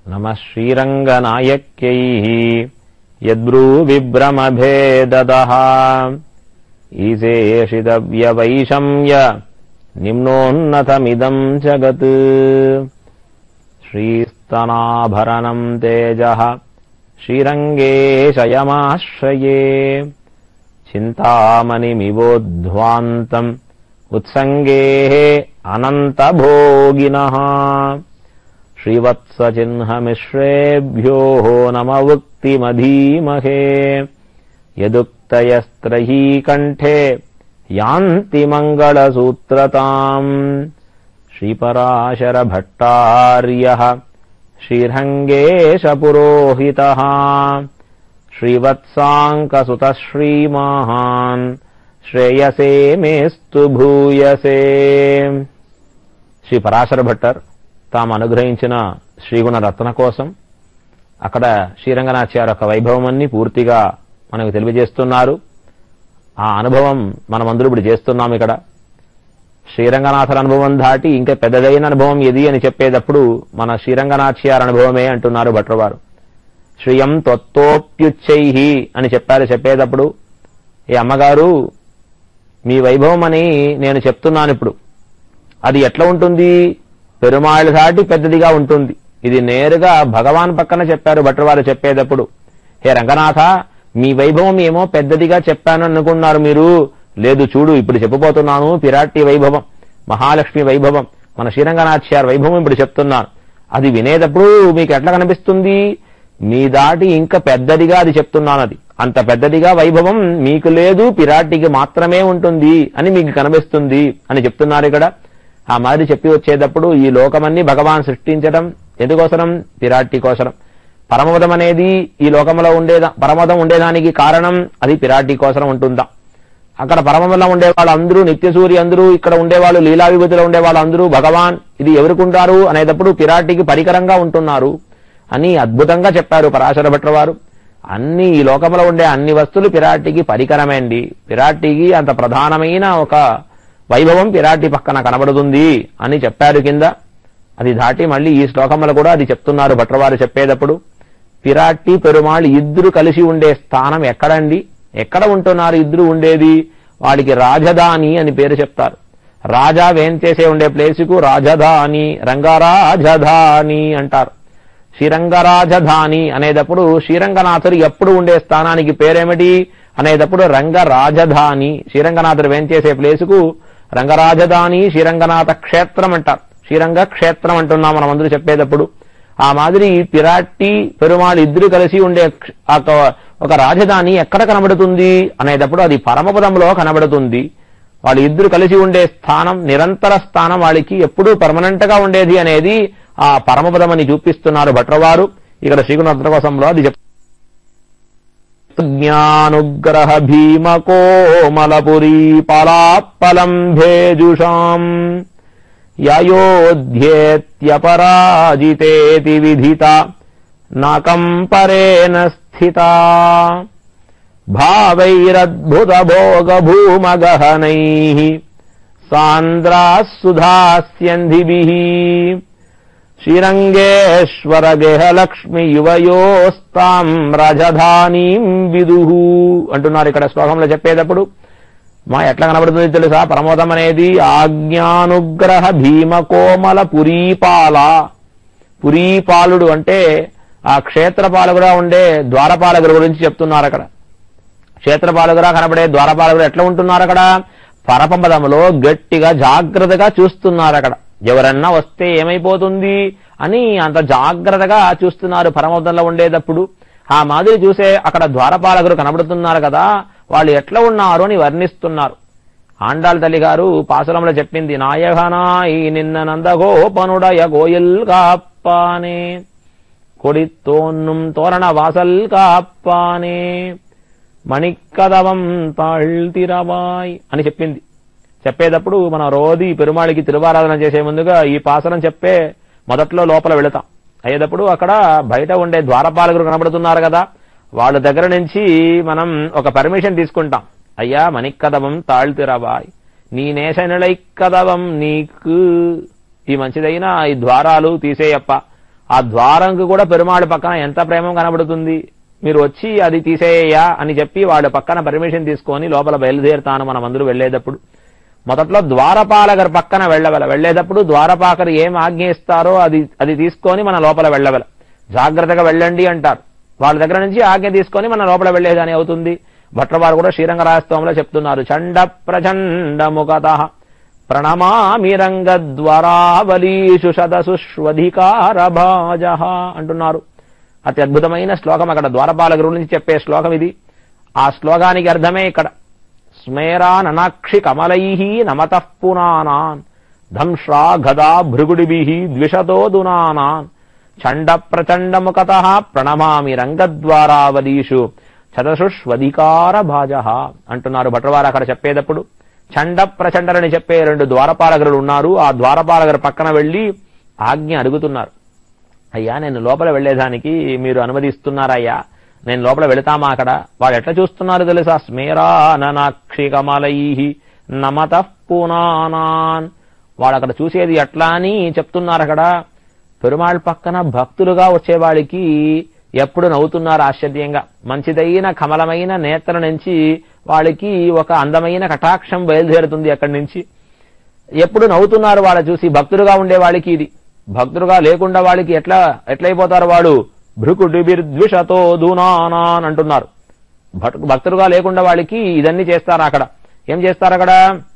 నమ శ్రీరంగనాయక్యై యద్బ్రూవిభ్రమభేదద ఈశేషితవ్యవైషమ్య నిమ్నోన్నతమిదం జగత్ శ్రీస్తనాభరణం తేజ శ్రీరంగే శయమాశ్రయే చింతామణిమివోధ్వాంతం ఉత్సంగే అనంతభోగినః శ్రీవత్సచిహ్నమిశ్రేభ్యో నమ ఉక్తిమధీమహే యదుక్తయస్త్రయీ కంఠే యాంతి మంగళసూత్రతాम् శ్రీపరాశరభట్టార్య శ్రీరంగేశపురోహితः శ్రీవత్సాంకసుత శ్రీమాహాన్ శ్రేయసే మేస్తు భూయసే శ్రీ పరాశర భట్టర్ తాము అనుగ్రహించిన శ్రీగుణ రత్న కోసం అక్కడ శ్రీరంగనాచార్య యొక్క వైభవమన్ని పూర్తిగా మనకు తెలియజేస్తున్నారు ఆ అనుభవం మనమందరూ ఇప్పుడు చేస్తున్నాం ఇక్కడ శ్రీరంగనాథర్ అనుభవం దాటి ఇంకా పెద్దదైన అనుభవం ఏది అని చెప్పేటప్పుడు మన శ్రీరంగనాథ్యార్ అనుభవమే అంటున్నారు భట్రవారు శ్రియం త్వత్తోప్యుచ్చై అని చెప్పారు చెప్పేటప్పుడు ఏ అమ్మగారు మీ వైభవం అని నేను చెప్తున్నాను ఇప్పుడు అది ఎట్లా ఉంటుంది పెరుమాళ్ దాటి పెద్దదిగా ఉంటుంది ఇది నేరుగా భగవాన్ పక్కన చెప్పారు భట్రవారు చెప్పేటప్పుడు హే రంగనాథ మీ వైభవం ఏమో పెద్దదిగా చెప్పాను అనుకున్నారు మీరు లేదు చూడు ఇప్పుడు చెప్పబోతున్నాను పిరాట్టి వైభవం మహాలక్ష్మి వైభవం మన శ్రీరంగనాథ్యార్ వైభవం ఇప్పుడు చెప్తున్నాను అది వినేటప్పుడు మీకు ఎట్లా కనిపిస్తుంది మీ దాటి ఇంకా పెద్దదిగా అది చెప్తున్నాను అది అంత పెద్దదిగా వైభవం మీకు లేదు పిరాటికి మాత్రమే ఉంటుంది అని మీకు కనిపిస్తుంది అని చెప్తున్నారు ఇక్కడ ఆ మాదిరి చెప్పి వచ్చేటప్పుడు ఈ లోకమన్నీ భగవాన్ సృష్టించడం ఎందుకోసరం పిరాటి కోసరం పరమపదం అనేది ఈ లోకంలో ఉండేదా పరమపదం ఉండేదానికి కారణం అది పిరాటి కోసరం ఉంటుందా అక్కడ పరమపదంలో ఉండే వాళ్ళందరూ నిత్యసూరి అందరూ ఇక్కడ ఉండేవాళ్ళు లీలా విభూతిలో ఉండే వాళ్ళందరూ భగవాన్ ఇది ఎవరుకుంటారు అనేటప్పుడు పిరాటికి పరికరంగా ఉంటున్నారు అని అద్భుతంగా చెప్పారు పరాశర భట్ల వారు అన్ని ఈ లోకంలో ఉండే అన్ని వస్తువులు పిరాటికి పరికరమేండి పిరాటికి అంత ప్రధానమైన ఒక వైభవం పిరాటి పక్కన కనబడుతుంది అని చెప్పారు కింద అది దాటి మళ్ళీ ఈ శ్లోకంలో కూడా అది చెప్తున్నారు భట్రవారు చెప్పేటప్పుడు పిరాటి పెరుమాళ్ ఇద్దరు కలిసి ఉండే స్థానం ఎక్కడండి ఎక్కడ ఉంటున్నారు ఇద్దరు ఉండేది వాడికి రాజధాని అని పేరు చెప్తారు రాజా వేంచేసే ఉండే ప్లేసుకు రాజధాని రంగరాజధాని అంటారు శ్రీరంగరాజధాని అనేటప్పుడు శ్రీరంగనాథుడు ఎప్పుడు ఉండే స్థానానికి పేరేమిటి అనేటప్పుడు రంగరాజధాని శ్రీరంగనాథుడు వేంచేసే ప్లేసుకు రంగరాజధాని శ్రీరంగనాథ క్షేత్రం అంటారు శ్రీరంగ క్షేత్రం అంటున్నాం మనం అందరూ చెప్పేటప్పుడు ఆ మాదిరి పిరాట్టి పెరుమాళ్ ఇద్దరు కలిసి ఉండే క్ష- ఆ ఒక- ఒక రాజధాని ఎక్కడ కనబడుతుంది అనేటప్పుడు అది పరమపదంలో కనబడుతుంది వాళ్ళు ఇద్దరు కలిసి ఉండే స్థానం నిరంతర స్థానం వాళ్ళకి ఎప్పుడూ పర్మనెంట్ గా ఉండేది అనేది ఆ పరమపదం అని చూపిస్తున్నారు భట్రవారు ఇక్కడ శ్రీగుణ కోసంలో అది చెప్ జ్ఞానుగ్రహ భీమ కోమలపురీ పలాప్పలం భేజుషాం యయోధ్యేత్యపరాజితేతి విధిత నాకంపరేణ స్థిత భావైరద్భుత భోగ భూమగహనై సాంద్రా సుధాస్యంధిభిః శ్రీరంగేశ్వర గేహలక్ష్మి యువయోస్తాం రజధానీం విదుహు అంటున్నారు ఇక్కడ శ్లోకంలో చెప్పేటప్పుడు మా ఎట్లా కనబడుతుంది తెలుసా ప్రమోదం అనేది ఆజ్ఞానుగ్రహ భీమకోమల పురీపాల పురీపాలుడు అంటే ఆ క్షేత్రపాలకుడా ఉండే ద్వారపాలకుడు గురించి చెప్తున్నారు అక్కడ క్షేత్రపాలకుడా కనబడే ద్వారపాలకుడు ఎట్లా ఉంటున్నారు అక్కడ పరపదములో గట్టిగా జాగ్రత్తగా చూస్తున్నారు అక్కడ ఎవరన్నా వస్తే ఏమైపోతుంది అని అంత జాగ్రత్తగా చూస్తున్నారు పరమపదంలో ఉండేటప్పుడు ఆ మాదిరి చూసే అక్కడ ద్వారపాలకుడు కనబడుతున్నారు కదా వాళ్ళు ఎట్లా ఉన్నారు అని వర్ణిస్తున్నారు ఆండాళ్ తల్లి గారు పాసురంలో చెప్పింది నాయకనాయి నిన్న నందగోపనుడయ గోయల్ కాప్పానే కొడి తోన్నుం తోరణ వాసల్ కాప్పానే మణిక్కదవం తాళ్తిరవాయ్ అని చెప్పింది చెప్పేటప్పుడు మన రోది పెరుమాళికి తిరువారాధన చేసే ముందుగా ఈ పాసనం చెప్పే మొదట్లో లోపల వెళతాం అయ్యేటప్పుడు అక్కడ బయట ఉండే ద్వారపాలకులు కనబడుతున్నారు కదా వాళ్ళ దగ్గర నుంచి మనం ఒక పర్మిషన్ తీసుకుంటాం అయ్యా మణిక్కదవం తాళ్తిరవాయ్ నీ నేషనులైక్కదవం నీకు ఈ మంచిదైన ఈ ద్వారాలు తీసేయప్ప ఆ ద్వారంకు కూడా పెరుమాళ్ పక్కన ఎంత ప్రేమ కనబడుతుంది మీరు వచ్చి అది తీసేయ్యా అని చెప్పి వాళ్ళ పక్కన పర్మిషన్ తీసుకొని లోపల బయలుదేరుతాను మనం అందరూ వెళ్లేటప్పుడు మొదట్లో ద్వారపాలకర్ పక్కన వెళ్ళవల వెళ్లేటప్పుడు ద్వారపాకరు ఏం ఆజ్ఞ ఇస్తారో అది అది తీసుకొని మన లోపల వెళ్ళవల జాగ్రత్తగా వెళ్ళండి అంటారు వాళ్ళ దగ్గర నుంచి ఆజ్ఞ తీసుకొని మన లోపల వెళ్లేదని అవుతుంది భట్రవారు కూడా శ్రీరంగరాజస్వామిలో చెప్తున్నారు చండ ప్రచండ ముఖత ప్రణమామి రంగద్వరావలీషు శతసుష్వధికార భాజ అంటున్నారు అతి అద్భుతమైన శ్లోకం అక్కడ ద్వారపాలకుల గురించి చెప్పే శ్లోకం ఇది ఆ శ్లోకానికి అర్థమే ఇక్కడ స్మేరాననాక్షి కమలై నమతః పునానాన్ ధంశ్రా గదా భృగుడిభి ద్విషతో దునానాన్ చండ ప్రచండ ముఖత ప్రణమామి రంగద్వారావలీషు చతసుష్వధికార భాజ అంటున్నారు భట్రవారు అక్కడ చెప్పేటప్పుడు చండ ప్రచండలని చెప్పే రెండు ద్వారపాలకులు ఉన్నారు ఆ ద్వారపాలకుల పక్కన వెళ్లి ఆజ్ఞ అడుగుతున్నారు అయ్యా నేను లోపల వెళ్లేదానికి మీరు అనుమతిస్తున్నారయ్యా నేను లోపల వెళతామా అక్కడ వాళ్ళు ఎట్లా చూస్తున్నారు తెలుసా స్మేరాననాక్షి కమలై నమత పునానాన్ వాడు అక్కడ చూసేది ఎట్లా అని చెప్తున్నారు అక్కడ పెరుమాళ్ పక్కన భక్తులుగా వచ్చేవాడికి ఎప్పుడు నవ్వుతున్నారు ఆశ్చర్యంగా మంచిదైన కమలమైన నేత్ర నుంచి వాళ్ళకి ఒక అందమైన కటాక్షం బయలుదేరుతుంది అక్కడి నుంచి ఎప్పుడు నవ్వుతున్నారు వాళ్ళ చూసి భక్తులుగా ఉండే వాళ్ళకి ఇది భక్తులుగా లేకుండా వాళ్ళకి ఎట్లా ఎట్లయిపోతారు వాడు భృకుటిబిర్ద్విషతో దూనానాన్ అంటున్నారు భట్- భక్తులుగా లేకుండా వాళ్ళకి ఇదన్నీ చేస్తారు అక్కడ ఏం చేస్తారు అక్కడ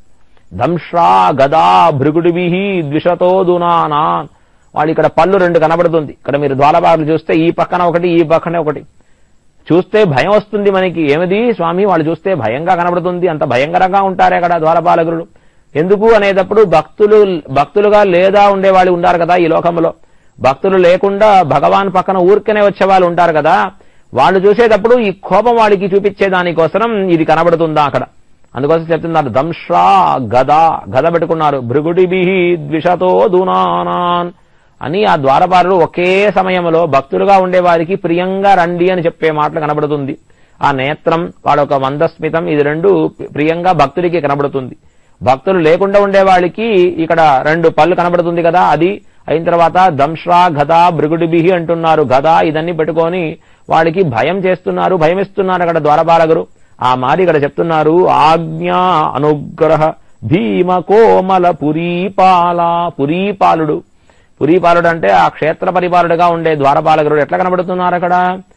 దంశ్రా గదా భృగుడిభి ద్విషతో దునానాన్ వాళ్ళు ఇక్కడ పళ్ళు రెండు కనబడుతుంది ఇక్కడ మీరు ద్వారబాగులు చూస్తే ఈ పక్కన ఒకటి ఈ పక్కన ఒకటి చూస్తే భయం వస్తుంది మనకి ఏమిది స్వామి వాళ్ళు చూస్తే భయంగా కనబడుతుంది అంత భయంకరంగా ఉంటారే అక్కడ ద్వారపాలకులు ఎందుకు అనేటప్పుడు భక్తులు భక్తులుగా లేదా ఉండేవాళ్ళు ఉంటారు కదా ఈ లోకంలో భక్తులు లేకుండా భగవాన్ పక్కన ఊరికనే వచ్చే వాళ్ళు ఉంటారు కదా వాళ్ళు చూసేటప్పుడు ఈ కోపం వాడికి చూపించే దానికోసం ఇది కనబడుతుందా అక్కడ అందుకోసం చెప్తున్నారు దంశ్రా గద గద పెట్టుకున్నారు భృగుడిభి ద్విషతో దునానాన్ అని ఆ ద్వారపారులు ఒకే సమయంలో భక్తులుగా ఉండేవారికి ప్రియంగా రండి అని చెప్పే మాటలు కనబడుతుంది ఆ నేత్రం వాడొక మందస్మితం ఇది రెండు ప్రియంగా భక్తుడికి కనబడుతుంది భక్తులు లేకుండా ఉండే వాళ్ళకి ఇక్కడ రెండు పళ్ళు కనబడుతుంది కదా అది అయిన తర్వాత దంశ్రా గద భృగుడిబిహి అంటున్నారు గద ఇదన్నీ పెట్టుకొని వాడికి భయం చేస్తున్నారు భయమిస్తున్నారు అక్కడ ద్వారపాలకులు ఆ మారి ఇక్కడ చెప్తున్నారు ఆజ్ఞా అనుగ్రహ భీమ కోమల పురీపాల పురీపాలుడు పురీపాలుడు అంటే ఆ క్షేత్ర పరిపాలుడుగా ఉండే ద్వారపాలకుడు ఎట్లా కనబడుతున్నారు అక్కడ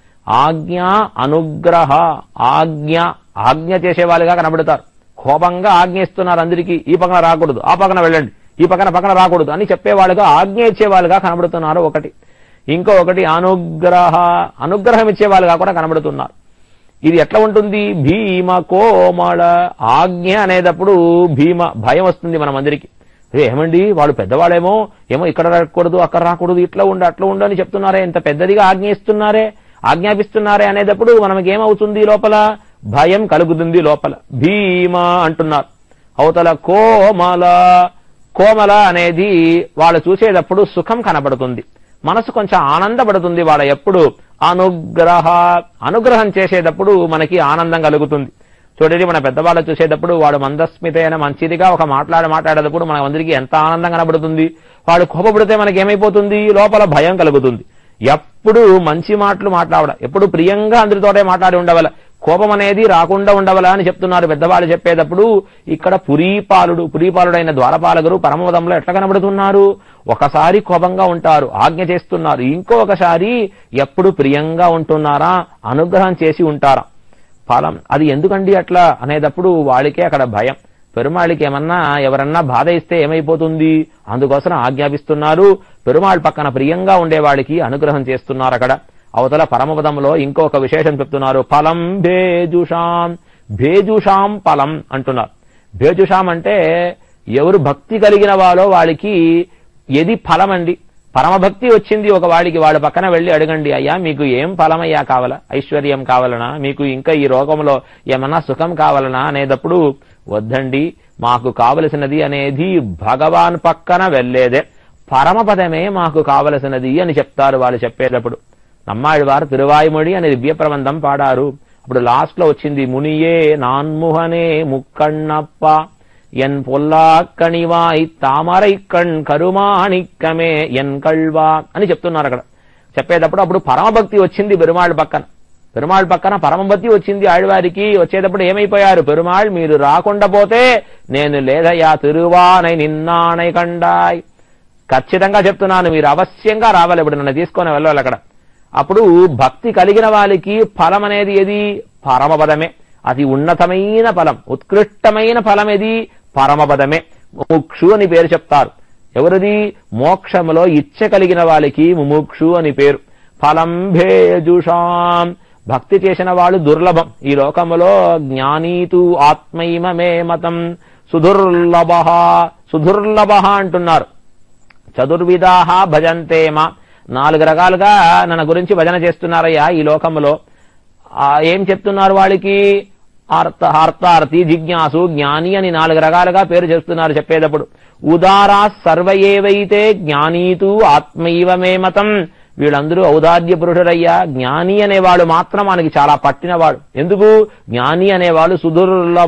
ఆజ్ఞ అనుగ్రహ ఆజ్ఞ ఆజ్ఞ చేసేవాళ్ళుగా కనబడతారు కోపంగా ఆజ్ఞ ఇస్తున్నారు అందరికీ ఈ పక్కన రాకూడదు ఆ పక్కన వెళ్ళండి ఈ పక్కన పక్కన రాకూడదు అని చెప్పేవాళ్ళుగా ఆజ్ఞ ఇచ్చేవాళ్ళుగా కనబడుతున్నారు ఒకటి ఇంకో ఒకటి అనుగ్రహ అనుగ్రహం ఇచ్చేవాళ్ళుగా కూడా కనబడుతున్నారు ఇది ఎట్లా ఉంటుంది భీమ కోమళ ఆజ్ఞ అనేటప్పుడు భీమ భయం వస్తుంది మన అందరికి "ఏ, ఏమండి వాడు పెద్దవాడేమో ఏమో ఇక్కడ రాకూడదు అక్కడ రాకూడదు ఇట్లా ఉండు అట్లా ఉండు అని చెప్తున్నారే ఇంత పెద్దదిగా ఆజ్ఞ ఇస్తున్నారే ఆజ్ఞాపిస్తున్నారే అనేటప్పుడు మనకి ఏమవుతుంది లోపల భయం కలుగుతుంది లోపల భీమ అంటున్నారు అవతల కోమల కోమల అనేది వాళ్ళు చూసేటప్పుడు సుఖం కనబడుతుంది మనసు కొంచెం ఆనందపడుతుంది వాళ్ళ ఎప్పుడు అనుగ్రహ అనుగ్రహం చేసేటప్పుడు మనకి ఆనందం కలుగుతుంది చూడండి మన పెద్దవాళ్ళు చూసేటప్పుడు వాడు మందస్మిత అయిన మంచిదిగా ఒక మాట్లాడ మాట్లాడేటప్పుడు మన అందరికీ ఎంత ఆనందం కనబడుతుంది వాడు కోపపడితే మనకి ఏమైపోతుంది లోపల భయం కలుగుతుంది ఎప్పుడు మంచి మాటలు మాట్లాడ ఎప్పుడు ప్రియంగా అందరితోటే మాట్లాడి ఉండవల కోపం అనేది రాకుండా ఉండవల అని చెప్తున్నారు పెద్దవాళ్ళు చెప్పేటప్పుడు ఇక్కడ పురీపాలుడు పురీపాలుడైన ద్వారపాలకులు పరమపదంలో ఎట్లా కనబడుతున్నారు ఒకసారి కోపంగా ఉంటారు ఆజ్ఞ చేస్తున్నారు ఇంకొకసారి ఎప్పుడు ప్రియంగా ఉంటున్నారా అనుగ్రహం చేసి ఉంటారా ఫలం అది ఎందుకండి అట్లా అనేటప్పుడు వాళ్ళకే అక్కడ భయం పెరుమాళికి ఏమన్నా ఎవరన్నా బాధ ఇస్తే ఏమైపోతుంది అందుకోసం ఆజ్ఞాపిస్తున్నారు పెరుమాళ్ పక్కన ప్రియంగా ఉండేవాడికి అనుగ్రహం చేస్తున్నారు అక్కడ అవతల పరమపదంలో ఇంకొక విశేషం చెప్తున్నారు ఫలం భేజుషాం భేజుషాం ఫలం అంటున్నారు భేజుషాం అంటే ఎవరు భక్తి కలిగిన వాలో వాళ్ళకి ఏది ఫలం అండి పరమభక్తి వచ్చింది ఒక వాడికి వాళ్ళ పక్కన వెళ్ళి అడగండి అయ్యా మీకు ఏం ఫలమయ్యా కావాలా ఐశ్వర్యం కావాలనా మీకు ఇంకా ఈ రోగంలో ఏమన్నా సుఖం కావాలనా అనేటప్పుడు వద్దండి మాకు కావలసినది అనేది భగవాన్ పక్కన వెళ్ళేదే పరమపదమే మాకు కావలసినది అని చెప్తారు వాళ్ళు చెప్పేటప్పుడు నమ్మాడి వారు తిరువాయుమొడి అనే దివ్య ప్రబంధం పాడారు అప్పుడు లాస్ట్ లో వచ్చింది మునియే నాన్ముహనే ముక్కన్నప్ప ఎన్ పొల్లా కణివాయ్ తామరై కణ్ కరుమాణిక్కమే ఎన్ కళ్వా అని చెప్తున్నారు అక్కడ చెప్పేటప్పుడు అప్పుడు పరమభక్తి వచ్చింది పెరుమాళ్ పక్కన పెరుమాళ్ పక్కన పరమభక్తి వచ్చింది ఆళ్వారికి వచ్చేటప్పుడు ఏమైపోయారు పెరుమాళ్ మీరు రాకుండా పోతే నేను లేదయ్యా తిరువానై నిన్నానై కండాయ్ ఖచ్చితంగా చెప్తున్నాను మీరు అవశ్యంగా రావాలి ఇప్పుడు నన్ను తీసుకొని వెళ్ళాలి అక్కడ అప్పుడు భక్తి కలిగిన వాళ్ళకి ఫలం అనేది ఏది పరమపదమే అది ఉన్నతమైన ఫలం ఉత్కృష్టమైన ఫలం ఏది పరమపదమే ముముక్షు అని పేరు చెప్తారు ఎవరిది మోక్షములో ఇచ్చ కలిగిన వాళ్ళకి ముముక్షు అని పేరు ఫలం భేజుషాం భక్తి చేసిన వాళ్ళు దుర్లభం ఈ లోకములో జ్ఞానీతు ఆత్మైమ మే మతం సుదుర్లభ సుదుర్లభ అంటున్నారు చతుర్విధాహ భజంతేమ నాలుగు రకాలుగా నన్న గురించి భజన చేస్తున్నారయ్యా ఈ లోకములో ఆ, ఏం చెప్తున్నారు వాళ్ళకి అర్థ అర్థార్థి జిజ్ఞాసు జ్ఞాని అని నాలుగు రకాలుగా పేరు చేస్తున్నారు చెప్పేటప్పుడు ఉదారా సర్వ ఏవైతే జ్ఞానీతు ఆత్మైవ మే మతం వీళ్ళందరూ ఔదార్య పురుషుడయ్యా జ్ఞాని అనేవాడు మాత్రం మనకి చాలా పట్టినవాడు ఎందుకు జ్ఞాని అనేవాడు సుదుర్లభ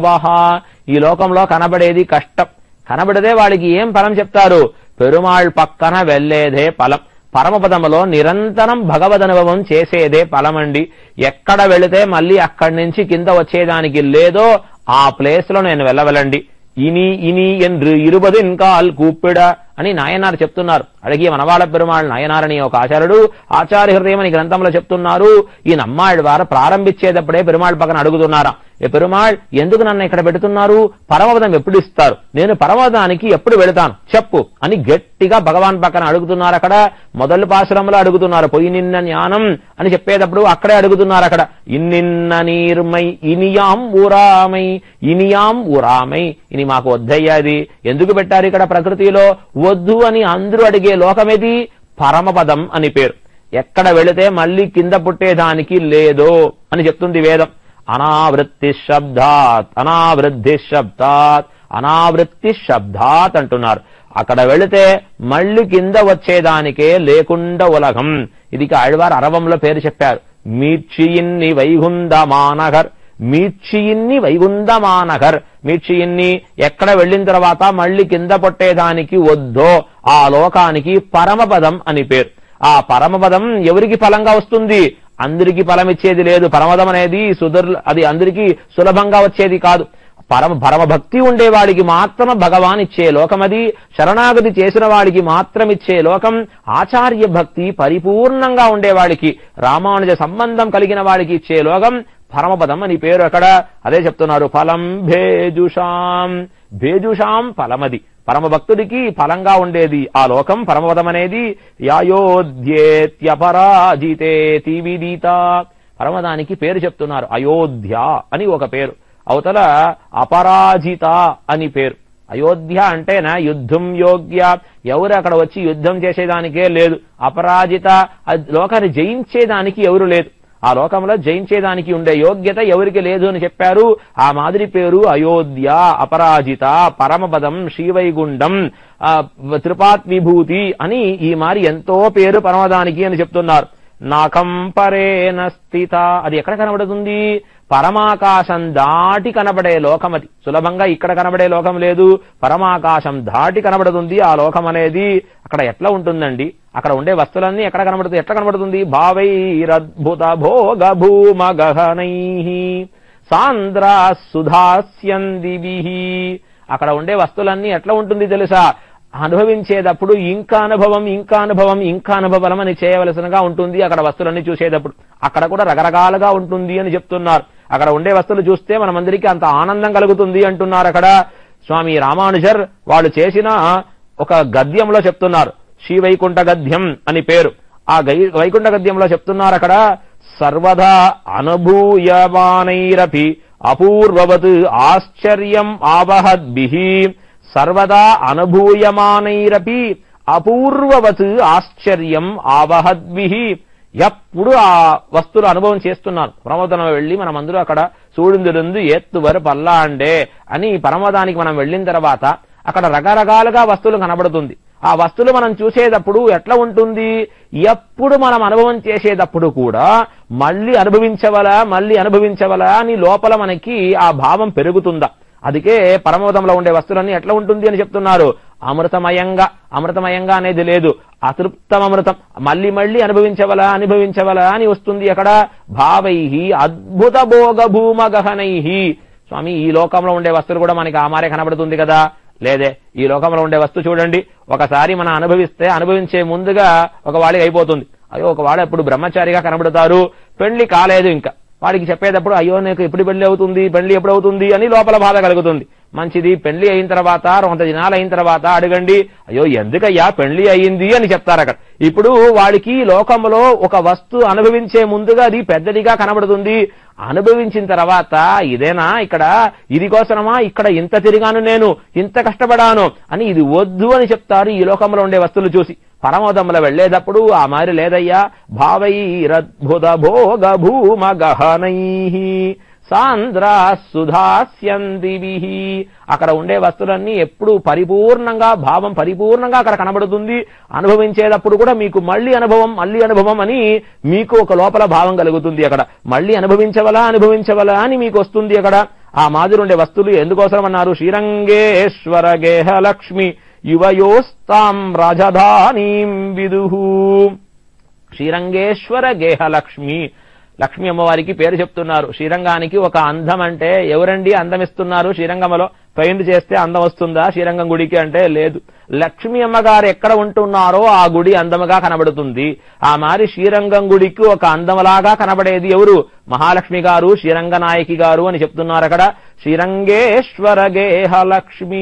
ఈ లోకంలో కనబడేది కష్టం కనబడితే వాడికి ఏం ఫలం చెప్తారు పెరుమాళ్ పక్కన వెళ్లేదే ఫలం పరమపదములో నిరంతరం భగవదనుభవం చేసేదే ఫలమండి ఎక్కడ వెళితే మళ్ళీ అక్కడి నుంచి కింద వచ్చేదానికి లేదో ఆ ప్లేస్ లో నేను వెళ్ళవలండి ఇని ఇని என்று இருபதின் కాల్ కూప్పిడ అని నాయనారు చెప్తున్నారు అడిగి మనవాళ పెరుమాళ్ నాయనారని ఒక ఆచార్యుడు ఆచార్య హృదయం అని గ్రంథంలో చెప్తున్నారు ఈ నమ్మాళ్ళ వారు ప్రారంభించేటప్పుడే పెరుమాళ్ పక్కన అడుగుతున్నారా ఏ పెరుమాళ్ ఎందుకు నన్ను ఇక్కడ పెడుతున్నారు పరమపదం ఎప్పుడు ఇస్తారు నేను పరమపదానికి ఎప్పుడు వెళతాను చెప్పు అని గట్టిగా భగవాన్ పక్కన అడుగుతున్నారు అక్కడ మొదలు పాశ్రమంలో అడుగుతున్నారు పొయ్యి నిన్న జ్ఞానం అని చెప్పేటప్పుడు అక్కడే అడుగుతున్నారు అక్కడ ఇన్నిన్న నీర్మై ఇనియాం ఊరామై ఇనియాం ఊరామై ఇని మాకు వద్దయ్యాది ఎందుకు పెట్టారు ఇక్కడ ప్రకృతిలో వద్దు అని అందరూ అడిగే లోకమేది పరమపదం అని పేరు ఎక్కడ వెళితే మళ్ళీ కింద పుట్టేదానికి లేదో అని చెప్తుంది వేదం అనావృత్తి శబ్దాత్ అనావృద్ధి శబ్దాత్ అనావృత్తి శబ్దాత్ అంటున్నారు అక్కడ వెళితే మళ్ళీ కింద వచ్చేదానికే లేకుండా ఉలగం ఇది ఆళ్వారు అరవంలో పేరు చెప్పారు మీర్చియిన్ని వైగుందమానగర్ మీర్చియిన్ని వైగుందమానగర్ మీర్చియిన్ని ఎక్కడ వెళ్ళిన తర్వాత మళ్ళీ కింద పొట్టేదానికి వద్దో ఆ లోకానికి పరమపదం అని పేరు ఆ పరమపదం ఎవరికి ఫలంగా వస్తుంది అందరికీ ఫలం ఇచ్చేది లేదు పరమపదం అనేది సుదర్ అది అందరికీ సులభంగా వచ్చేది కాదు పరమ పరమ భక్తి ఉండేవాడికి మాత్రం భగవాన్ ఇచ్చే లోకం అది శరణాగతి చేసిన వాడికి మాత్రం ఇచ్చే లోకం ఆచార్య భక్తి పరిపూర్ణంగా ఉండేవాడికి రామానుజ సంబంధం కలిగిన వాడికి ఇచ్చే లోకం పరమపదం అని పేరు అక్కడ అదే చెప్తున్నారు ఫలం భేజుషాం భేజుషాం ఫలమది పరమ భక్తుడికి ఫలంగా ఉండేది ఆ లోకం పరమపదం అనేది యాయోధ్యేత్యపరాజితేతి విదిత పరమదానికి పేరు చెప్తున్నారు అయోధ్య అని ఒక పేరు అవతల అపరాజిత అని పేరు అయోధ్య అంటేనా యుద్ధం యోగ్య ఎవరు అక్కడ వచ్చి యుద్ధం చేసేదానికే లేదు అపరాజిత అది లోకాన్ని జయించేదానికి ఎవరు లేదు ఆ లోకంలో జయించేదానికి ఉండే యోగ్యత ఎవరికి లేదు అని చెప్పారు ఆ మాదిరి పేరు అయోధ్య అపరాజిత పరమపదం శ్రీవైగుండం ఆ, త్రిపాత్ విభూతి అని ఈ మారి ఎంతో పేరు పరమదానికి అని చెప్తున్నారు నాకం పరేన స్థిత అది ఎక్కడ కనబడుతుంది పరమాకాశం దాటి కనబడే లోకం అది సులభంగా ఇక్కడ కనబడే లోకం లేదు పరమాకాశం దాటి కనబడుతుంది ఆ లోకం అనేది అక్కడ ఎట్లా ఉంటుందండి అక్కడ ఉండే వస్తువులన్నీ ఎక్కడ కనబడుతుంది ఎట్లా కనబడుతుంది భావైరద్భుత భోగ భూమ గహనై సాంద్ర సుధాస్యందిభి అక్కడ ఉండే వస్తువులన్నీ ఎట్లా ఉంటుంది తెలుసా అనుభవించేటప్పుడు ఇంకా అనుభవం ఇంకా అనుభవం ఇంకా అనుభవం అని చేయవలసినగా ఉంటుంది అక్కడ వస్తువులన్నీ చూసేటప్పుడు అక్కడ కూడా రకరకాలుగా ఉంటుంది అని చెప్తున్నారు అక్కడ ఉండే వస్తువులు చూస్తే మనమందరికీ అంత ఆనందం కలుగుతుంది అంటున్నారు అక్కడ స్వామి రామానుజర్ వాళ్ళు చేసిన ఒక గద్యంలో చెప్తున్నారు శ్రీ వైకుంఠ గద్యం అని పేరు ఆ గై వైకుంఠ గద్యంలో చెప్తున్నారు అక్కడ సర్వదా అనుభూయమానైరపి అపూర్వవత్ ఆశ్చర్యం ఆవహద్భిః సర్వదా అనుభూయమానైరపి అపూర్వవత్ ఆశ్చర్యం ఆవహద్భిః ఎప్పుడు ఆ వస్తువులు అనుభవం చేస్తున్నారు పరమోదనం వెళ్ళి మనం అందరూ అక్కడ సూడిందులందు ఎత్తువరు పల్లాండే అని పరమోదానికి మనం వెళ్ళిన తర్వాత అక్కడ రకరకాలుగా వస్తువులు కనబడుతుంది ఆ వస్తువులు మనం చూసేటప్పుడు ఎట్లా ఉంటుంది ఎప్పుడు మనం అనుభవం చేసేటప్పుడు కూడా మళ్ళీ అనుభవించవలా మళ్ళీ అనుభవించవలా అని లోపల మనకి ఆ భావం పెరుగుతుందా అందుకే పరమోదంలో ఉండే వస్తువులన్నీ ఎట్లా ఉంటుంది అని చెప్తున్నారు అమృతమయంగా అమృతమయంగా అనేది లేదు అతృప్తం అమృతం మళ్ళీ మళ్ళీ అనుభవించవలా అనుభవించవలా అని వస్తుంది అక్కడ భావై అద్భుత భోగ భూమ గహనై స్వామి ఈ లోకంలో ఉండే వస్తువులు కూడా మనకి ఆ మారే కనబడుతుంది కదా లేదే ఈ లోకంలో ఉండే వస్తువు చూడండి ఒకసారి మనం అనుభవిస్తే అనుభవించే ముందుగా ఒక వాడికి అయిపోతుంది అయ్యో ఒక వాడు ఎప్పుడు బ్రహ్మచారిగా కనబడతారు పెళ్లి కాలేదు ఇంకా వాడికి చెప్పేటప్పుడు అయ్యో నీకు ఎప్పుడు పెళ్లి అవుతుంది పెళ్లి ఎప్పుడు అవుతుంది అని లోపల బాధ కలుగుతుంది మంచిది పెళ్లి అయిన తర్వాత కొంత దినాలు అయిన తర్వాత అడగండి అయ్యో ఎందుకయ్యా పెళ్లి అయింది అని చెప్తారు అక్కడ ఇప్పుడు వాడికి లోకంలో ఒక వస్తువు అనుభవించే ముందుగా అది పెద్దదిగా కనబడుతుంది అనుభవించిన తర్వాత ఇదేనా ఇక్కడ ఇది కోసమా ఇక్కడ ఇంత తిరిగాను నేను ఇంత కష్టపడాను అని ఇది వద్దు అని చెప్తారు ఈ లోకంలో ఉండే వస్తువులు చూసి పరమోదముల వెళ్లేటప్పుడు ఆ మారి లేదయ్యా భావైరద్భుత భోగ భూమ గహనై సాంద్రా సుధాస్యందివి అక్కడ ఉండే వస్తువులన్నీ ఎప్పుడు పరిపూర్ణంగా భావం పరిపూర్ణంగా అక్కడ కనబడుతుంది అనుభవించేటప్పుడు కూడా మీకు మళ్ళీ అనుభవం మళ్ళీ అనుభవం అని మీకు ఒక లోపల భావం కలుగుతుంది అక్కడ మళ్ళీ అనుభవించవలా అనుభవించవలా అని మీకు వస్తుంది అక్కడ ఆ మాదిరి ఉండే వస్తువులు ఎందుకోసం అన్నారు శ్రీరంగేశ్వర గేహ లక్ష్మి యువయోస్తాం రాజధానీం విదుహు శ్రీరంగేశ్వర గేహలక్ష్మి లక్ష్మి అమ్మవారికి పేరు చెప్తున్నారు శ్రీరంగానికి ఒక అందం అంటే ఎవరండి అందం ఇస్తున్నారు శ్రీరంగంలో పెయింట్ చేస్తే అందం వస్తుందా శ్రీరంగం గుడికి అంటే లేదు లక్ష్మి అమ్మగారు ఎక్కడ ఉంటున్నారో ఆ గుడి అందముగా కనబడుతుంది ఆ మారి శ్రీరంగం గుడికి ఒక అందములాగా కనబడేది ఎవరు మహాలక్ష్మి గారు శ్రీరంగనాయకి గారు అని చెప్తున్నారు అక్కడ శ్రీరంగేశ్వర గేహ లక్ష్మి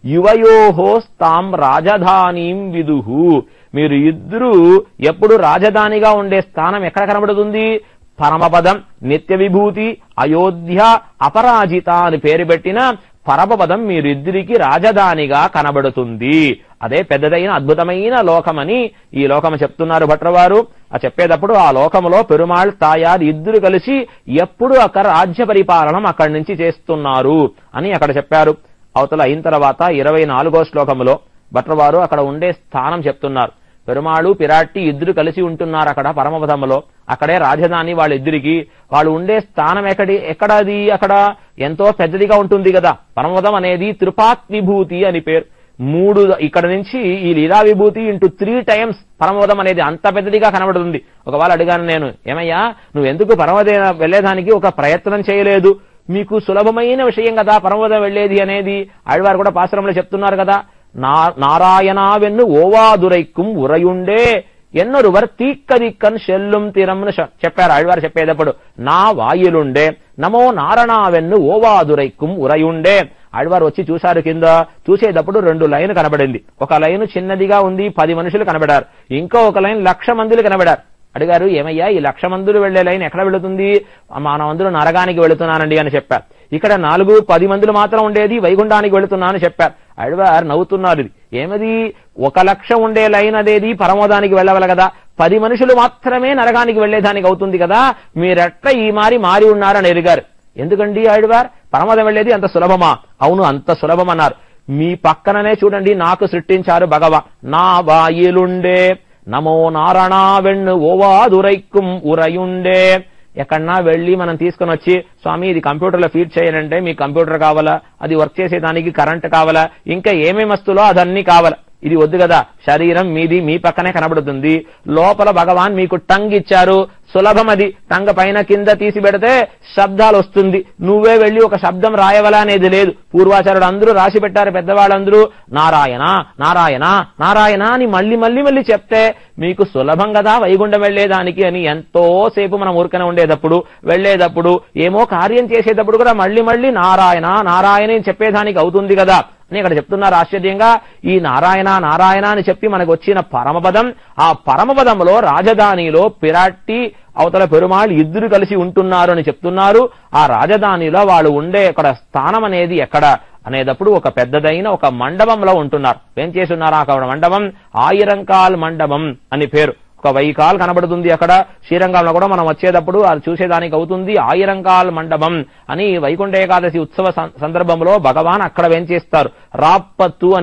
యువయోహోస్తాం రాజధానీం విదుహు మీరు ఇద్దరు ఎప్పుడు రాజధానిగా ఉండే స్థానం ఎక్కడ కనబడుతుంది పరమపదం నిత్య విభూతి అయోధ్య అపరాజిత అని పేరు పెట్టిన పరమపదం మీరిద్దరికి రాజధానిగా కనబడుతుంది అదే పెద్దదైన అద్భుతమైన లోకమని ఈ లోకం చెప్తున్నారు భట్రవారు ఆ చెప్పేటప్పుడు ఆ లోకములో పెరుమాళ్ తాయారు ఇద్దరు కలిసి ఎప్పుడు అక్కడ రాజ్య పరిపాలనం అక్కడి నుంచి చేస్తున్నారు అని అక్కడ చెప్పారు అవతల అయిన తర్వాత ఇరవై నాలుగో శ్లోకములో భట్రవారు అక్కడ ఉండే స్థానం చెప్తున్నారు పెరుమాళు పిరాట్టి ఇద్దరు కలిసి ఉంటున్నారు అక్కడ పరమపదములో అక్కడే రాజధాని వాళ్ళిద్దరికి వాళ్ళు ఉండే స్థానం ఎక్కడి ఎక్కడది అక్కడ ఎంతో పెద్దదిగా ఉంటుంది కదా పరమపదం అనేది త్రిపాత్ విభూతి అని పేరు మూడు ఇక్కడ నుంచి ఈ లీలా విభూతి ఇంటూ త్రీ టైమ్స్ పరమోదం అనేది అంత పెద్దదిగా కనబడుతుంది ఒకవేళ అడిగాను నేను ఏమయ్యా నువ్వు ఎందుకు పరమోద వెళ్ళేదానికి ఒక ప్రయత్నం చేయలేదు మీకు సులభమైన విషయం కదా పరమోదం వెళ్ళేది అనేది ఆళ్వారు కూడా పాశ్రంలో చెప్తున్నారు కదా నా నారాయణావెన్ను ఓవాదురైక్కుం ఉరయుండే ఎన్నొరువర్ తీక్కదిక్కన్ షెల్లుం తిరమ్ను చెప్పారు ఆళ్వారు చెప్పేటప్పుడు నా వాయులుండే నమో నారణావెన్ను ఓవాదురైక్కుం ఉరయుండే ఆళ్వారు వచ్చి చూశారు కింద చూసేటప్పుడు రెండు లైన్ కనబడింది ఒక లైన్ చిన్నదిగా ఉంది పది మనుషులు కనబడారు ఇంకో ఒక లైన్ లక్ష మందులు కనబడారు అడిగారు ఏమయ్యా ఈ లక్ష మందులు వెళ్లే లైన్ ఎక్కడ వెళుతుంది మానవంతులు నరగానికి వెళుతున్నానండి అని చెప్పారు ఇక్కడ నాలుగు పది మందులు మాత్రం ఉండేది వైకుంఠానికి వెళుతున్నాను చెప్పారు అడివారు నవ్వుతున్నారు ఇది ఏమది ఒక లక్ష ఉండే లైన్ అదేది పరమోదానికి వెళ్ళవల కదా పది మనుషులు మాత్రమే నరగానికి వెళ్లేదానికి అవుతుంది కదా మీరెట్ట ఈ మారి మారి ఉన్నారని ఎరిగారు ఎందుకండి ఆడివార్ పరమోదం వెళ్ళేది అంత సులభమా అవును అంత సులభం అన్నారు మీ పక్కననే చూడండి నాకు సృష్టించారు భగవా నా వాయిలుండే నమో నారాయణ వెన్ను ఓవాదురైక్కుం ఉరయుండే ఎక్కడన్నా వెళ్ళి మనం తీసుకుని వచ్చి స్వామి ఇది కంప్యూటర్లో ఫీడ్ చేయాలంటే మీకు కంప్యూటర్ కావాలా అది వర్క్ చేసేదానికి కరెంట్ కావాలా ఇంకా ఏమేమి వస్తువులో అదన్నీ కావాలా ఇది వద్దు కదా శరీరం మీది మీ పక్కనే కనబడుతుంది లోపల భగవాన్ మీకు టంగ్ ఇచ్చారు సులభం అది టంగ పైన కింద తీసి పెడితే శబ్దాలు వస్తుంది నువ్వే వెళ్ళి ఒక శబ్దం రాయవలా అనేది లేదు పూర్వాచారుడు అందరూ రాసి పెట్టారు పెద్దవాళ్ళందరూ నారాయణ నారాయణ నారాయణ అని మళ్ళీ మళ్ళీ మళ్ళీ చెప్తే మీకు సులభం కదా వైగుండం వెళ్లేదానికి అని ఎంతో సేపు మనం ఊరికనే ఉండేటప్పుడు వెళ్లేటప్పుడు ఏమో కార్యం చేసేటప్పుడు కూడా మళ్ళీ మళ్ళీ నారాయణ నారాయణ అని చెప్పేదానికి అవుతుంది కదా అని ఇక్కడ చెప్తున్నారు ఆశ్చర్యంగా ఈ నారాయణ నారాయణ అని చెప్పి మనకు వచ్చిన పరమపదం ఆ పరమపదంలో రాజధానిలో పిరాట్టి అవతల పెరుమాళ్ ఇద్దరు కలిసి ఉంటున్నారు అని చెప్తున్నారు ఆ రాజధానిలో వాళ్ళు ఉండే అక్కడ స్థానం అనేది ఎక్కడ అనేటప్పుడు ఒక పెద్దదైన ఒక మండపంలో ఉంటున్నారు ఏం చేస్తున్నారు అక్కడ మండపం ఆయిరంకాల్ మండపం అని పేరు ఒక వెయ్యి కాల్ కనబడుతుంది అక్కడ శ్రీరంగంలో కూడా మనం వచ్చేటప్పుడు అది చూసేదానికి అవుతుంది ఆయిరంకాల్ మండపం అని వైకుంఠ ఏకాదశి ఉత్సవ సందర్భంలో భగవాన్ అక్కడ వెంచేస్తారు రాప్పత్తు అని పేరు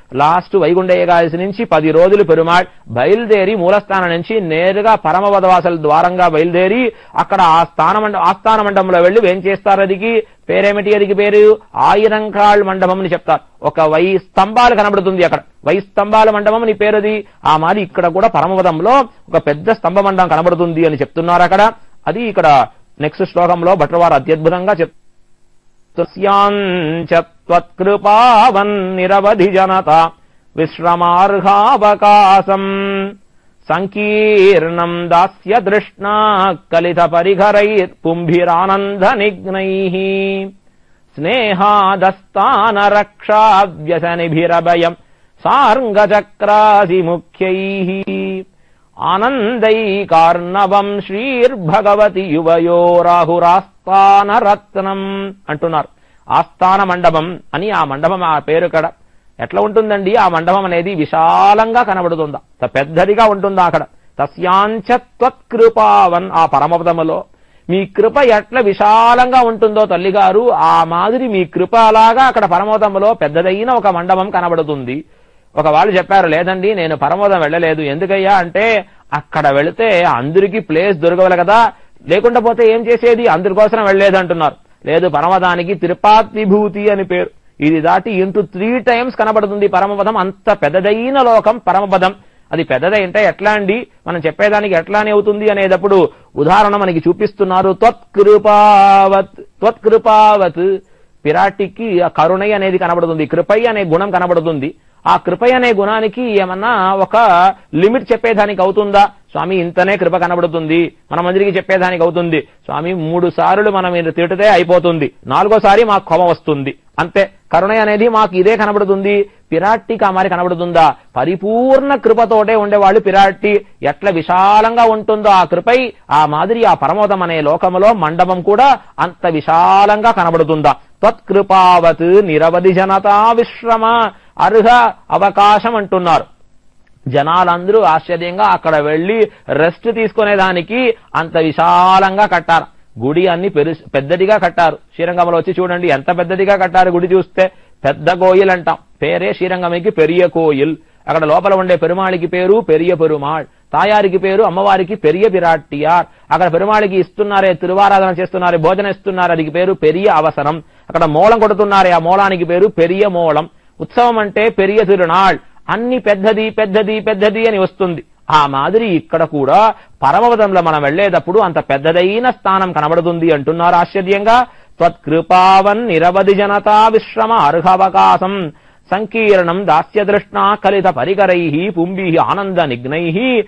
లాస్ట్ వైగుండ ఏకాదశి నుంచి పది రోజులు పెరుమాళ్ బయలుదేరి మూలస్థానం నుంచి నేరుగా పరమపదవాసల ద్వారంగా బయలుదేరి అక్కడ ఆ స్థాన మండ ఆస్థాన మండపంలో వెళ్లి ఏం చేస్తారు అదికి పేరేమిటి అదికి పేరు ఆయిరంకాళ్ మండపం అని చెప్తారు ఒక వై స్తంభాలు కనబడుతుంది అక్కడ వై స్తంభాల మండపం అని పేరుది ఆ మాది ఇక్కడ కూడా పరమపదంలో ఒక పెద్ద స్తంభ మండపం కనబడుతుంది అని చెప్తున్నారు అక్కడ అది ఇక్కడ నెక్స్ట్ శ్లోకంలో భట్రవారు అత్యద్భుతంగా చెప్ త్వత్కృపావన్నిరవధి జనత విశ్రమార్హావకాశం సంకీర్ణం దాస్య దృష్ణా కలిత పరిఘరైర్పుంభిరానంద నిఘ్నై స్నేహాదస్తాన రక్షావ్యసనిభిరభయం సార్ంగచక్రాసి ముఖ్యై ఆనందైకార్ణవం శ్రీర్భగవతి యువయో రాహురాస్థానరత్నం అంటున్నారు ఆస్థాన మండపం అని ఆ మండపం ఆ పేరు కడ ఎట్లా ఉంటుందండి ఆ మండపం అనేది విశాలంగా కనబడుతుందా త- పెద్దదిగా ఉంటుందా అక్కడ తస్యాంచ త్వత్కృపావన్ ఆ పరమపదములో మీ కృప ఎట్లా విశాలంగా ఉంటుందో తల్లిగారు ఆ మాదిరి మీ కృప అలాగా అక్కడ పరమోదములో పెద్దదైన ఒక మండపం కనబడుతుంది ఒక వాళ్ళు చెప్పారు లేదండి నేను పరమోదం వెళ్ళలేదు ఎందుకయ్యా అంటే అక్కడ వెళితే అందరికీ ప్లేస్ దొరకవాలి కదా లేకుండా పోతే ఏం చేసేది అందరి కోసం వెళ్ళలేదు అంటున్నారు లేదు పరమదానికి తిరుపాత్ విభూతి అని పేరు ఇది దాటి ఇంటూ త్రీ టైమ్స్ కనబడుతుంది పరమపదం అంత పెద్దదైన లోకం పరమపదం అది పెద్దదంటే ఎట్లా అండి మనం చెప్పేదానికి ఎట్లానే అవుతుంది అనేటప్పుడు ఉదాహరణ మనకి చూపిస్తున్నారు త్వత్కృపావత్ త్వత్కృపావత్ పిరాటికి ఆ కరుణై అనేది కనబడుతుంది కృపై అనే గుణం కనబడుతుంది ఆ కృపై అనే గుణానికి ఏమన్నా ఒక లిమిట్ చెప్పేదానికి అవుతుందా స్వామి ఇంతనే కృప కనబడుతుంది మన మందిరికి చెప్పేదానికి అవుతుంది స్వామి మూడు సార్లు మనం ఇది తిడితే అయిపోతుంది నాలుగోసారి మాకు కొమ వస్తుంది అంతే కరుణ అనేది మాకు ఇదే కనబడుతుంది పిరాట్టి కామారి కనబడుతుందా పరిపూర్ణ కృపతోటే ఉండేవాళ్ళు పిరాట్టి ఎట్లా విశాలంగా ఉంటుందో ఆ కృపై ఆ మాదిరి ఆ పరమోదం అనే లోకములో మండపం కూడా అంత విశాలంగా కనబడుతుందా త్వత్కృపావత్ నిరవధి జనతా విశ్రమ అర్హ అవకాశం అంటున్నారు జనాలందరూ ఆశ్చర్యంగా అక్కడ వెళ్లి రెస్ట్ తీసుకునేదానికి అంత విశాలంగా కట్టారు గుడి అన్ని పెరు పెద్దదిగా కట్టారు శ్రీరంగంలో వచ్చి చూడండి ఎంత పెద్దదిగా కట్టారు గుడి చూస్తే పెద్ద కోయిల్ అంటాం పేరే శ్రీరంగమికి పెరియ కోయిల్ అక్కడ లోపల ఉండే పెరుమాళికి పేరు పెరియ పెరుమాళ్ తాయారికి పేరు అమ్మవారికి పెరియ పిరాట్టియార్ అక్కడ పెరుమాళికి ఇస్తున్నారే తిరువారాధన చేస్తున్నారే భోజనం ఇస్తున్నారు అది పేరు పెరియ అవసరం అక్కడ మూలం కొడుతున్నారే ఆ మూలానికి పేరు పెరియ మూలం ఉత్సవం అంటే పెరియ తిరునాళ్ అన్ని పెద్దది పెద్దది పెద్దది అని వస్తుంది ఆ మాదిరి ఇక్కడ కూడా పరమపదంలో మనం వెళ్లేటప్పుడు అంత పెద్దదైన స్థానం కనబడుతుంది అంటున్నారు ఆశ్చర్యంగా త్వత్కృపావన్ నిరవధి జనతా విశ్రమ అర్హవకాశం సంకీర్ణం దాస్యదృష్ణా కలిత పరికరై పుంభి ఆనంద నిఘ్నై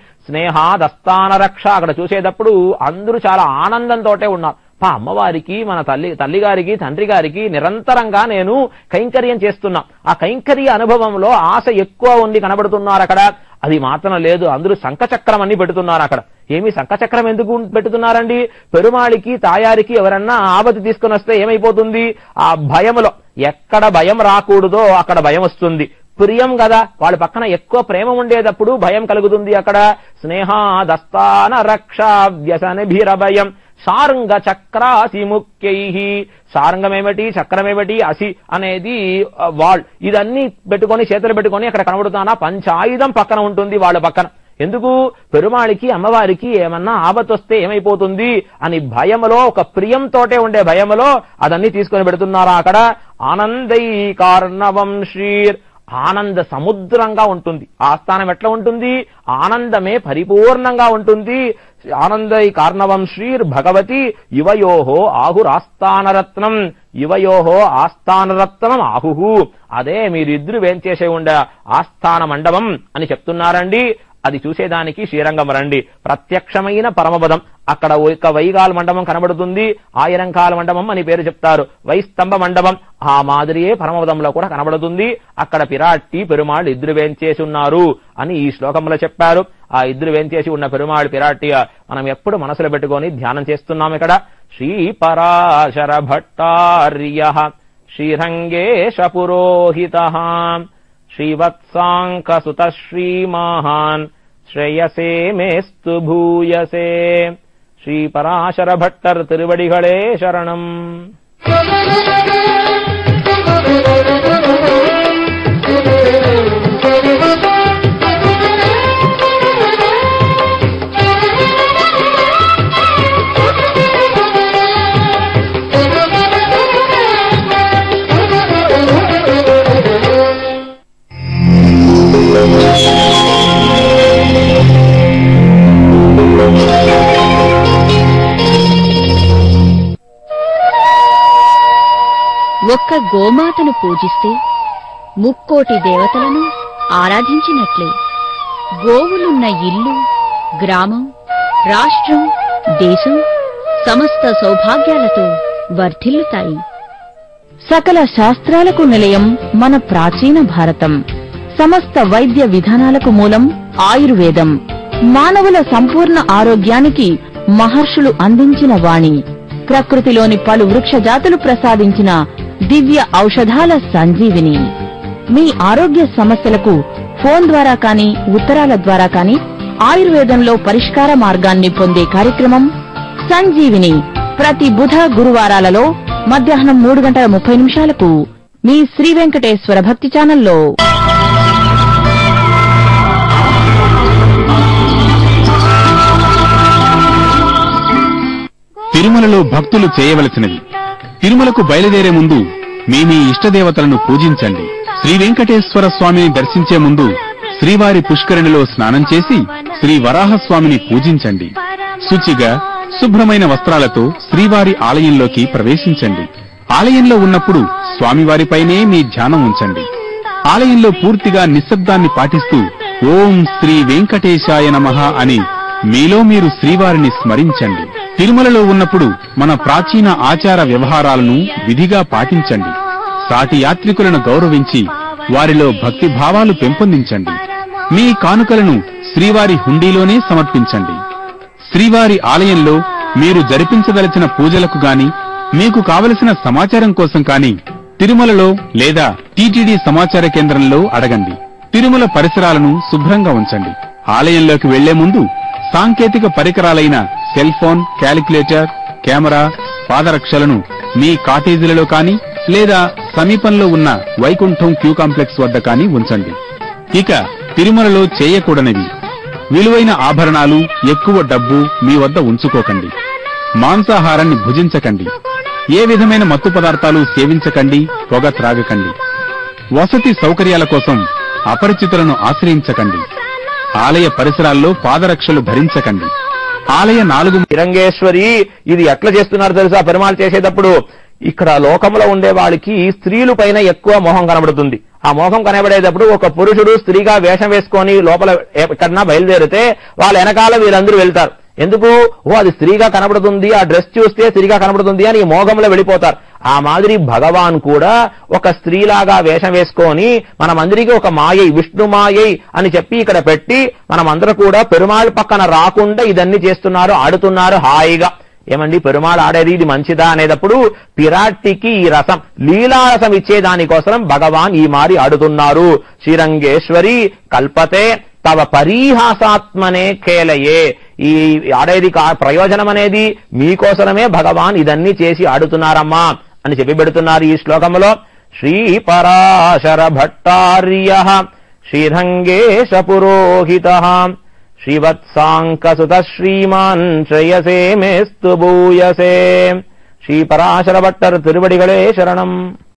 స్నేహాదస్థాన రక్ష అక్కడ చూసేటప్పుడు అందరూ చాలా ఆనందంతోటే ఉన్నారు పా అమ్మవారికి మన తల్లి తల్లిగారికి తండ్రి గారికి నిరంతరంగా నేను కైంకర్యం చేస్తున్నా ఆ కైంకర్య అనుభవంలో ఆశ ఎక్కువ ఉంది కనబడుతున్నారు అక్కడ అది మాత్రం లేదు అందరూ శంఖచక్రం అన్ని పెడుతున్నారు అక్కడ ఏమి శంఖచక్రం ఎందుకు పెడుతున్నారండి పెరుమాళికి తాయారికి ఎవరన్నా ఆపతి తీసుకుని వస్తే ఏమైపోతుంది ఆ భయములో ఎక్కడ భయం రాకూడదో అక్కడ భయం వస్తుంది ప్రియం కదా వాళ్ళ పక్కన ఎక్కువ ప్రేమ ఉండేటప్పుడు భయం కలుగుతుంది అక్కడ స్నేహాదస్థాన రక్ష వ్యసనభిరభయం సారంగ చక్రాసి ముఖ్యై సారంగమేమిటి చక్రమేమిటి అసి అనేది ఆ, వాల్ ఇదన్నీ పెట్టుకొని చేతులు పెట్టుకొని అక్కడ కనబడుతానా పంచాయుధం పక్కన ఉంటుంది వాళ్ళ పక్కన ఎందుకు పెరుమాళికి అమ్మవారికి ఏమన్నా ఆపత్తొస్తే ఏమైపోతుంది అని భయములో ఒక ప్రియంతోటే ఉండే భయములో అదన్నీ తీసుకొని పెడుతున్నారా అక్కడ ఆనందై కార్ణవం శ్రీర్ ఆనంద సముద్రంగా ఉంటుంది ఆ స్థానం ఎట్లా ఉంటుంది ఆనందమే పరిపూర్ణంగా ఉంటుంది ఆనందై కార్ణవం శ్రీర్ భగవతి యువయోహో ఆహురాస్థానరత్నం యువయోహో ఆస్థానరత్నం ఆహుహు అదే మీరిద్దరు వేంచేసే ఉండే ఆస్థాన మండపం అని చెప్తున్నారండి అది చూసేదానికి శ్రీరంగం రండి ప్రత్యక్షమైన పరమపదం అక్కడ ఒక వైగాల మండపం కనబడుతుంది ఆయిరంకాల మండపం అని పేరు చెప్తారు వైస్తంభ మండపం ఆ మాదిరియే పరమపదంలో కూడా కనబడుతుంది అక్కడ పిరాట్టి పెరుమాళ్ళు ఇద్దరు వేంచేసి ఉన్నారు అని ఈ శ్లోకంలో చెప్పారు ఆ ఇద్దరు వేంచేసి ఉన్న పెరుమాళ్ళు పిరాట్టి మనం ఎప్పుడు మనసులో పెట్టుకొని ధ్యానం చేస్తున్నాం ఇక్కడ శ్రీ పరాశర భట్టార్య శ్రీరంగేశ పురోహిత श्रीवत्साङ्कसुत श्रीमाहान् श्रेयसे मेस्तु भूयसे श्रीपराशरभट्टर् तिरुवडिगळे शरणम् Thank you. ఒక్క గోమాతను పూజిస్తే ముక్కోటి దేవతలను ఆరాధించినట్లే గోవులున్న ఇల్లు గ్రామం రాష్ట్రం దేశం సమస్త సౌభాగ్యాలతో వర్ధిల్లుతాయి సకల శాస్త్రాలకు నిలయం మన ప్రాచీన భారతం సమస్త వైద్య విధానాలకు మూలం ఆయుర్వేదం మానవుల సంపూర్ణ ఆరోగ్యానికి మహర్షులు అందించిన వాణి ప్రకృతిలోని పలు వృక్ష జాతులు ప్రసాదించిన దివ్య ఔషధాల సంజీవిని మీ ఆరోగ్య సమస్యలకు ఫోన్ ద్వారా కాని ఉత్తరాల ద్వారా కాని ఆయుర్వేదంలో పరిష్కార మార్గాన్ని పొందే కార్యక్రమం సంజీవిని ప్రతి బుధ గురువారాలలో మధ్యాహ్నం మూడు గంటల ముప్పై నిమిషాలకు మీ శ్రీ వెంకటేశ్వర భక్తి ఛానల్లో తిరుమలలో భక్తులు చేయవలసినవి తిరుమలకు బయలుదేరే ముందు మీ మీ ఇష్టదేవతలను పూజించండి శ్రీ వెంకటేశ్వర స్వామిని దర్శించే ముందు శ్రీవారి పుష్కరిణిలో స్నానం చేసి శ్రీ వరాహస్వామిని పూజించండి శుచిగా శుభ్రమైన వస్త్రాలతో శ్రీవారి ఆలయంలోకి ప్రవేశించండి ఆలయంలో ఉన్నప్పుడు స్వామివారిపైనే మీ ధ్యానం ఉంచండి ఆలయంలో పూర్తిగా నిశ్శబ్దాన్ని పాటిస్తూ ఓం శ్రీ వెంకటేశాయ నమః అని మీలో మీరు శ్రీవారిని స్మరించండి తిరుమలలో ఉన్నప్పుడు మన ప్రాచీన ఆచార వ్యవహారాలను విధిగా పాటించండి సాటి యాత్రికులను గౌరవించి వారిలో భక్తి భావాలు పెంపొందించండి మీ కానుకలను శ్రీవారి హుండీలోనే సమర్పించండి శ్రీవారి ఆలయంలో మీరు జరిపించదలిచిన పూజలకు గాని మీకు కావలసిన సమాచారం కోసం కాని తిరుమలలో లేదా టీటీడీ సమాచార కేంద్రంలో అడగండి తిరుమల పరిసరాలను శుభ్రంగా ఉంచండి ఆలయంలోకి వెళ్లే ముందు సాంకేతిక పరికరాలైన సెల్ ఫోన్ క్యాలిక్యులేటర్ కెమెరా పాదరక్షలను మీ కాటేజీలలో కాని లేదా సమీపంలో ఉన్న వైకుంఠం క్యూ కాంప్లెక్స్ వద్ద కాని ఉంచండి ఇక తిరుమలలో చేయకూడనివి విలువైన ఆభరణాలు ఎక్కువ డబ్బు మీ వద్ద ఉంచుకోకండి మాంసాహారాన్ని భుజించకండి ఏ విధమైన మత్తు పదార్థాలు సేవించకండి పొగ త్రాగకండి వసతి సౌకర్యాల కోసం అపరిచితులను ఆశ్రయించకండి ఆలయ పరిసరాల్లో పాదరక్షలు ధరించకండి ఆలయ నాలుగు తిరంగేశ్వరి ఇది ఎట్లా చేస్తున్నారు తెలుసా పెరుమాళ్ చేసేటప్పుడు ఇక్కడ లోకంలో ఉండే వాళ్ళకి స్త్రీలు పైన ఎక్కువ మోహం కనబడుతుంది ఆ మోహం కనబడేటప్పుడు ఒక పురుషుడు స్త్రీగా వేషం వేసుకొని లోపల ఎక్కడన్నా బయలుదేరితే వాళ్ళ వెనకాల వీళ్ళందరూ వెళ్తారు ఎందుకు ఓ అది స్త్రీగా కనబడుతుంది ఆ డ్రెస్ చూస్తే స్త్రీగా కనబడుతుంది అని ఈ మోహంలో వెళ్ళిపోతారు ఆ మాదిరి భగవాన్ కూడా ఒక స్త్రీలాగా వేషం వేసుకొని మనమందరికీ ఒక మాయై విష్ణు మాయై అని చెప్పి ఇక్కడ పెట్టి మనమందరూ కూడా పెరుమాళ్ పక్కన రాకుండా ఇదన్నీ చేస్తున్నారు ఆడుతున్నారు హాయిగా ఏమండి పెరుమాళ్ ఆడేది ఇది మంచిదా అనేటప్పుడు పిరాట్టికి ఈ రసం లీలారసం ఇచ్చే దానికోసం భగవాన్ ఈ మారి ఆడుతున్నారు శ్రీరంగేశ్వరి కల్పతే తవ పరీహాసాత్మనే కేలయే ఈ ఆడేది కా- ప్రయోజనం అనేది మీకోసమే భగవాన్ ఇదన్నీ చేసి ఆడుతున్నారమ్మా అని చెప్పి పెడుతున్నారు ఈ శ్లోకంలో శ్రీ పరాశర భట్టార్య శ్రీరంగేశ పురోహిత శ్రీవత్సాంకసుత శ్రీమాన్ శ్రేయసే మేస్తు భూయసే శ్రీ పరాశర భట్టర్ తిరువడిகளே శరణం